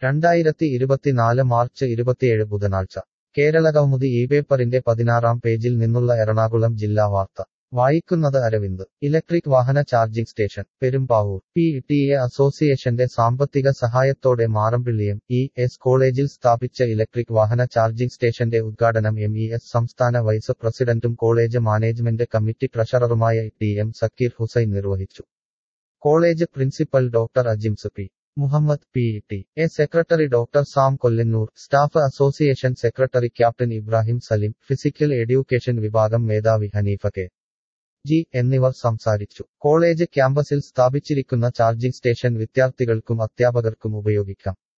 രണ്ടായിരത്തി ഇരുപത്തിനാല് മാർച്ച് ഇരുപത്തിയേഴ് ബുധനാഴ്ച കേരള കൗമുദി ഈ പേപ്പറിന്റെ പതിനാറാം പേജിൽ നിന്നുള്ള എറണാകുളം ജില്ലാ വാർത്ത വായിക്കുന്നത് അരവിന്ദ് ഇലക്ട്രിക് വാഹന charging station Perumbavoor P T A അസോസിയേഷന്റെ സാമ്പത്തിക സഹായത്തോടെ മാറമ്പിള്ളിയം ഇ എസ് കോളേജിൽ സ്ഥാപിച്ച ഇലക്ട്രിക് വാഹന ചാർജിംഗ് സ്റ്റേഷന്റെ ഉദ്ഘാടനം എം ഇ എസ് സംസ്ഥാന വൈസ് പ്രസിഡന്റും കോളേജ് മാനേജ്മെന്റ് കമ്മിറ്റി ട്രഷററുമായ ടി എം സക്കീർ ഹുസൈൻ നിർവഹിച്ചു college principal doctor Ajims P Muhammad P T A secretary doctor Sam Kollannur staff association secretary captain Ibrahim Salim physical education വിഭാഗം മേധാവി ഹനീഫ കെ ജി എന്നിവർ സംസാരിച്ചു കോളേജ് ക്യാമ്പസിൽ സ്ഥാപിച്ചിരിക്കുന്ന ചാർജിംഗ് സ്റ്റേഷൻ വിദ്യാർത്ഥികൾക്കും അധ്യാപകർക്കും ഉപയോഗിക്കാം